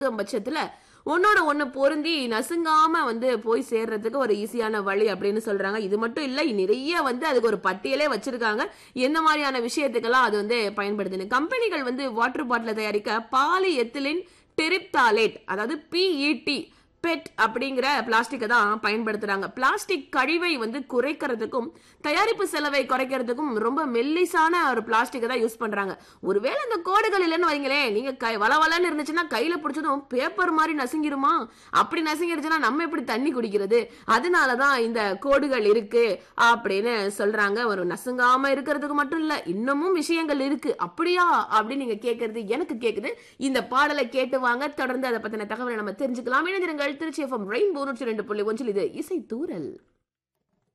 பட்சத்துல ஒன்னோட ஒண்ணு பொருந்தி நசுங்காம வந்து போய் சேர்றதுக்கு ஒரு ஈஸியான வழி அப்படின்னு சொல்றாங்க இது மட்டும் இல்ல நிறைய வந்து அதுக்கு ஒரு பட்டியலே வச்சிருக்காங்க எந்த மாதிரியான விஷயத்துக்கெல்லாம் அது வந்து பயன்படுதுன்னு கம்பெனிகள் வந்து வாட்டர் பாட்டில தயாரிக்க பாலி எத்திலின் டெரிப்தாலேட் அதாவது பிஇடி பெட் அப்படிங்கிற பிளாஸ்டிக்கை தான் பயன்படுத்துறாங்க பிளாஸ்டிக் கழிவை வந்து குறைக்கிறதுக்கும் தயாரிப்பு செலவை குறைக்கிறதுக்கும் ரொம்ப மெல்லிசான ஒரு பிளாஸ்டிக்கை தான் யூஸ் பண்றாங்க ஒருவேளை இந்த கோடுகள் இல்லைன்னு வைங்களேன் நீங்க கை வளவலன்னு இருந்துச்சுன்னா கையில பிடிச்சதும் பேப்பர் மாதிரி நசுங்கிருமா அப்படி நசுங்கிருச்சுன்னா நம்ம எப்படி தண்ணி குடிக்கிறது அதனாலதான் இந்த கோடுகள் இருக்கு அப்படின்னு சொல்றாங்க ஒரு நசுங்காம இருக்கிறதுக்கு மட்டும் இல்ல இன்னமும் விஷயங்கள் இருக்கு அப்படியா அப்படின்னு நீங்க கேட்கறது எனக்கு கேக்குது இந்த பாடலை கேட்டு வாங்க தொடர்ந்து அதை பத்தின தகவலை நம்ம தெரிஞ்சுக்கலாம் இணைந்திருங்கள் திருச்சி எஃப்எம் ரெயின்போ நூற்றி ரெண்டு புள்ளி ஒன்றில் இது இசை தூரல்